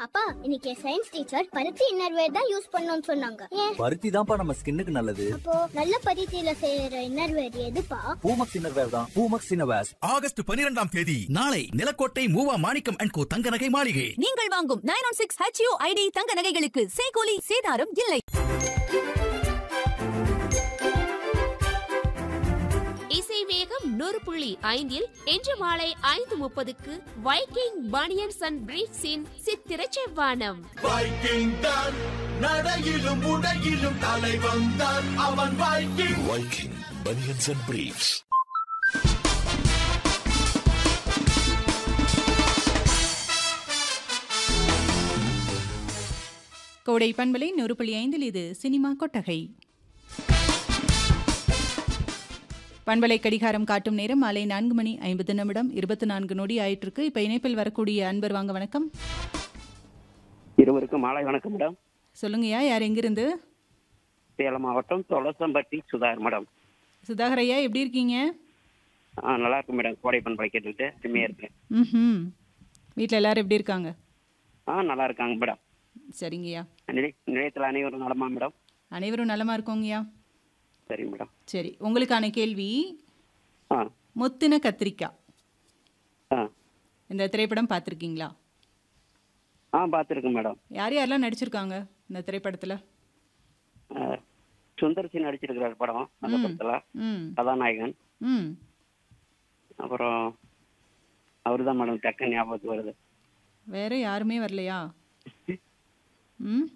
அப்பா இன்னைக்கு science teacher பருத்தி இன்னர்வேர் தான் யூஸ் பண்ணணும்னு சொன்னாங்க ஏன் பருத்தி தான்ப்பா நம்ம ஸ்கின்னுக்கு நல்லது அப்போ நல்ல பருத்தியில செய்யற இன்னர்வேர் எதுப்பா பூமக்ஸ் இன்னர்வேர் தான் பூமக்ஸ் இன்னர்வேர்ஸ் ஆகஸ்ட் பனிரெண்டாம் தேதி நாளை நிலக்கோட்டை மூவா மாணிக்கம் அண்ட் கோ தங்க நகை மாளிகை நீங்கள் வாங்கும் nine one six HUID தங்க நகைகளுக்கு சேகோலி சேதாரம் இல்லை இசை வேகம் நூறு புள்ளி ஐந்தில் இன்று மாலை ஐந்து முப்பதுக்கு வைக்கிங் பனியன்ஸ் அண்ட் பிரீட்ஸின் சித்திர செவ்வானம் வைக்கிங் தான் நடையிலும் உடையிலும் தலை வந்தான் அவன் Viking Viking Bunions and Briefs. கோடை பண்பலை நூறு புள்ளி ஐந்தில் இது சினிமா கொட்டகை பண்பலை கடிகாரம் காட்டும் நேரம் மாலை நான்கு மணி ஐம்பது நிமிடம் இருபத்தி நான்கு நொடி ஆயிட்டிருக்கு இப்போ இணைப்பில் வரக்கூடிய அன்பர் வாங்க வணக்கம் இருவருக்கும் மாலை வணக்கம் மேடம் சொல்லுங்கய்யா யார் எங்கிருந்து சேலம் மாவட்டம் தொலசம்பட்டி சுதாகர் மேடம் சுதாகர் ஐயா எப்படி இருக்கீங்க ஆ நல்லா இருக்கும் மேடம் கோடை பண்பலை கேட்டுக்கிட்டு அருமையாக இருக்கேன் ம் வீட்டில் எல்லாரும் எப்படி இருக்காங்க ஆ நல்லா இருக்காங்க மேடம் சரிங்கய்யா நிலை நிலையத்தில் அனைவரும் நலமா மேடம் அனைவரும் நலமா இருக்கோங்கய்யா சரி மேடம் சரி உங்களுக்கான கேள்வி ஆ முத்தின கத்திரிக்காய் ஆ இந்த திரைப்படம் பார்த்துருக்கீங்களா ஆ பார்த்துருக்கேன் மேடம் யார் யாரெல்லாம் நடிச்சிருக்காங்க இந்த திரைப்படத்தில் ஆ, சுந்தர் சி நடிச்சிருக்கிறார் படம் அந்த ம். படத்தில் ம் கதாநாயகன் ம் அப்புறம் அவர் தான் மேடம் டக்கு ஞாபகத்துக்கு வருது வேற யாருமே வரலையா ம்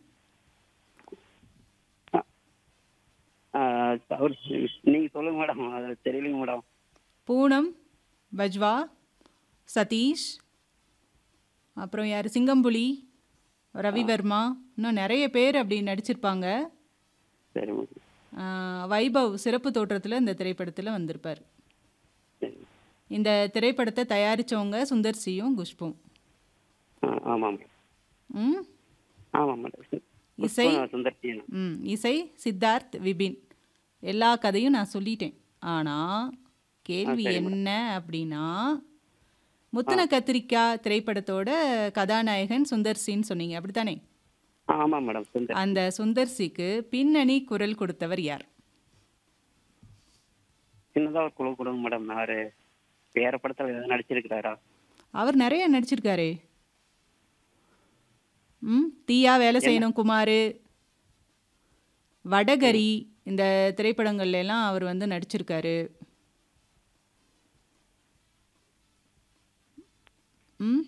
ஆ, அவர் நீங்கள் சொல்லுங்க மேடம் அது தெரியலைங்க மேடம் பூனம் பஜ்வா சதீஷ் அப்புறம் யார் சிங்கம்புலி ரவிவர்மா இன்னும் நிறைய பேர் அப்படி நடிச்சிருப்பாங்க சரி மேடம் ஆ, வைபவ் சிறப்பு தோற்றத்தில் இந்த திரைப்படத்தில் வந்திருப்பார் சரி இந்த திரைப்படத்தை தயாரித்தவங்க சுந்தர் சியும் குஷ்பும் ஆ ஆமாம் மேடம் ம் ஆமாம் மேடம் இசை? சுந்தர் சி ம் இசை சித்தார்த் விபின் எல்லா கதையும் நான் சொல்லிட்டேன் ஆனால் கேள்வி ஆ, சரி மேடம். என்ன அப்படின்னா முத்தன கத்திரிக்காய் திரைப்படத்தோட கதாநாயகன் சுந்தர் சின்னு சொன்னீங்க அப்படித்தானே ஆமாம் மேடம் சுந்தர் அந்த சுந்தர் சிக்கு பின்னணி குரல் கொடுத்தவர் யார் சின்னதாக ஒரு குழு கொடுங்க மேடம் அவரு வேற படத்தில் எதாவது நடிச்சிருக்கிறாரா அவர் நிறைய நடிச்சிருக்காரே ம் தீயா வேலை செய்யணும் குமார் வடகரி இந்த திரைப்படங்கள்ல எல்லாம் அவர் வந்து நடிச்சிருக்காரு ம்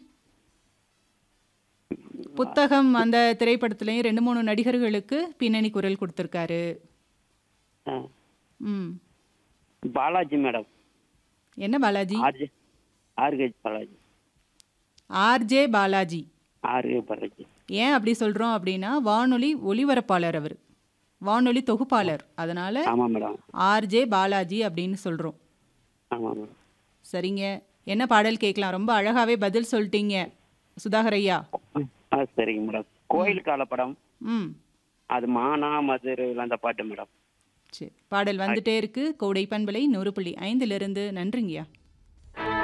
புத்தகம் அந்த திரைப்படத்துலேயும் ரெண்டு மூணு நடிகர்களுக்கு பின்னணி குரல் கொடுத்துருக்காரு ஆ. ம் பாலாஜி மேடம் என்ன பாலாஜி ஆர்ஜே ஆர்கேஜ் பாலாஜி ஆர்ஜே பாலாஜி ஆர்கே பாலாஜி ஏன் அப்படி சொல்கிறோம் அப்படின்னா வானொலி ஒளிபரப்பாளர் அவர் வானொலி தொகுப்பாளர் அதனால ஆமாம் மேடம் ஆர்ஜே பாலாஜி அப்படின்னு சொல்கிறோம் ஆமாம் மேடம் சரிங்க என்ன பாடல் கேட்கலாம் ரொம்ப அழகாவே பதில் சொல்லிட்டீங்க சுதாகர் ஐயா ஆ சரிங்க மேடம் கோயில் கால படம் ம் அது மானா மதுரை அந்த பாட்டு மேடம் சரி பாடல் வந்துட்டே இருக்கு கோடை பண்பலை நூறு புள்ளி ஐந்திலிருந்து நன்றிங்கய்யா